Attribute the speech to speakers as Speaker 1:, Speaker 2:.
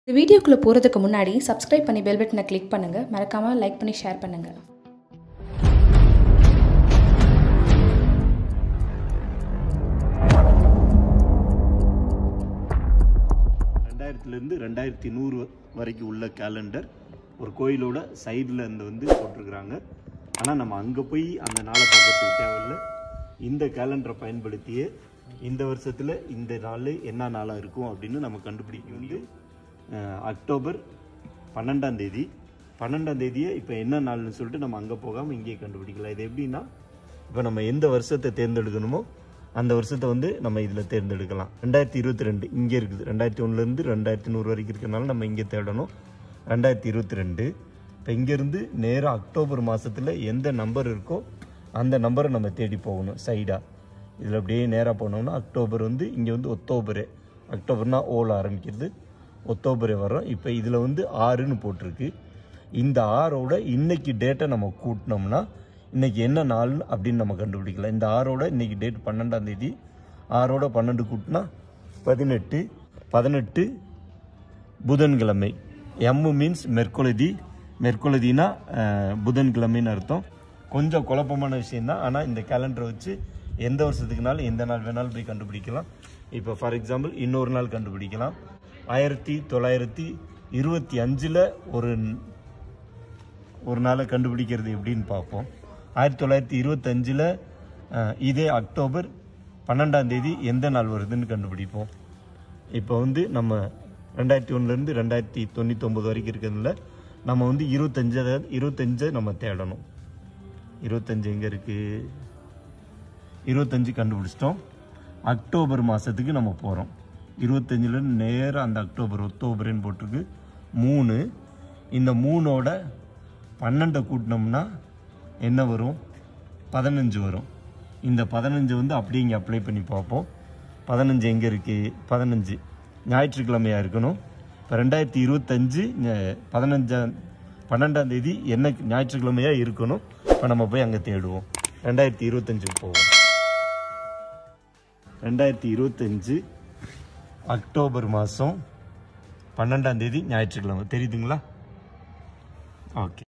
Speaker 1: இந்த வீடியோக்குள்ளே போகிறதுக்கு முன்னாடி சப்ஸ்கிரைப் பண்ணி பெல் பட்டனை கிளிக் பண்ணுங்கள் மறக்காமல் லைக் பண்ணி ஷேர் பண்ணுங்கள்
Speaker 2: ரெண்டாயிரத்துலேருந்து ரெண்டாயிரத்தி நூறு வரைக்கும் உள்ள கேலண்டர் ஒரு கோயிலோட சைடில் இருந்து வந்து போட்டிருக்கிறாங்க ஆனால் நம்ம அங்கே போய் அந்த நாளை பார்க்கறதுக்கு தேவையில்ல இந்த கேலண்டரை பயன்படுத்தியே இந்த வருஷத்தில் இந்த நாள் என்ன நாளாக இருக்கும் அப்படின்னு நம்ம கண்டுபிடிக்க வந்து அஹ், அக்டோபர் பன்னெண்டாம் தேதி பன்னெண்டாம் தேதியே இப்போ என்ன நாள்னு சொல்லிட்டு நம்ம அங்கே போகாமல் இங்கேயே கண்டுபிடிக்கலாம் இது எப்படின்னா இப்போ நம்ம எந்த வருஷத்தை தேர்ந்தெடுக்கணுமோ அந்த வருஷத்தை வந்து நம்ம இதில் தேர்ந்தெடுக்கலாம் ரெண்டாயிரத்தி இருபத்தி ரெண்டு இங்கே இருக்குது ரெண்டாயிரத்தி ஒன்றுலேருந்து ரெண்டாயிரத்தி நூறு வரைக்கும் இருக்கிறனால நம்ம இங்கே தேடணும் ரெண்டாயிரத்தி இருபத்தி ரெண்டு இப்போ இங்கேருந்து நேராக அக்டோபர் மாதத்தில் எந்த நம்பர் இருக்கோ அந்த நம்பரை நம்ம தேடி போகணும் சைடாக இதில் அப்படியே நேராக போனோம்னா அக்டோபர் வந்து இங்கே வந்து ஒக்டோபரு அக்டோபர்னா ஓல ஆரம்பிக்கிறது ஒக்டோபரே வரோம் இப்போ இதில் வந்து ஆறுன்னு போட்டிருக்கு இந்த ஆரோட இன்னைக்கு டேட்டை நம்ம கூட்டினோம்னா இன்னைக்கு என்ன நாள் அப்படின்னு நம்ம கண்டுபிடிக்கலாம் இந்த ஆரோட இன்னைக்கு டேட் பன்னெண்டாம் தேதி ஆரோட பன்னெண்டு கூட்டினா பதினெட்டு பதினெட்டு புதன்கிழமை எம்மு மீன்ஸ் மெர்கொலதி மெர்கொலதினா அஹ், புதன்கிழமைன்னு அர்த்தம் கொஞ்சம் குழப்பமான விஷயம்தான் ஆனால் இந்த கேலண்டரை வச்சு எந்த வருஷத்துக்குனாலும் எந்த நாள் வேணாலும் போய் கண்டுபிடிக்கலாம் இப்போ ஃபார் எக்ஸாம்பிள் இன்னொரு நாள் கண்டுபிடிக்கலாம் ஆயிரத்தி தொள்ளாயிரத்தி இருபத்தி அஞ்சில் ஒரு ஒரு நாளை கண்டுபிடிக்கிறது எப்படின்னு பார்ப்போம் ஆயிரத்தி தொள்ளாயிரத்தி இருபத்தஞ்சில் இதே அக்டோபர் பன்னெண்டாம் தேதி எந்த நாள் வருதுன்னு கண்டுபிடிப்போம் இப்போ வந்து நம்ம ரெண்டாயிரத்தி ஒன்றுலேருந்து ரெண்டாயிரத்தி தொண்ணூத்தொம்பது வரைக்கும் இருக்கிறதுல நம்ம வந்து இருபத்தஞ்சை இருபத்தஞ்சை நம்ம தேடணும் இருபத்தஞ்சு எங்கே இருக்குது இருபத்தஞ்சு கண்டுபிடிச்சிட்டோம் அக்டோபர் மாதத்துக்கு நம்ம போகிறோம் இருபத்தஞ்சில் நேராக அந்த அக்டோபர் ஒக்டோபர்னு போட்டிருக்கு மூணு இந்த மூணோட பன்னெண்டை கூட்டினோம்னா என்ன வரும் பதினஞ்சு வரும் இந்த பதினஞ்சு வந்து அப்படியே இங்கே அப்ளை பண்ணி பார்ப்போம் பதினஞ்சு எங்கே இருக்குது பதினஞ்சு ஞாயிற்றுக்கிழமையாக இருக்கணும் இப்போ ரெண்டாயிரத்தி இருபத்தஞ்சு ஞ- பதினஞ்சாம் பன்னெண்டாம் தேதி என்ன ஞாயிற்றுக்கிழமையாக இருக்கணும் இப்போ நம்ம போய் அங்கே தேடுவோம் ரெண்டாயிரத்தி இருபத்தஞ்சுக்கு போவோம் ரெண்டாயிரத்தி இருபத்தஞ்சு அக்டோபர் மாதம் பன்னெண்டாம் தேதி ஞாயிற்றுக்கிழமை தெரியுதுங்களா ஓகே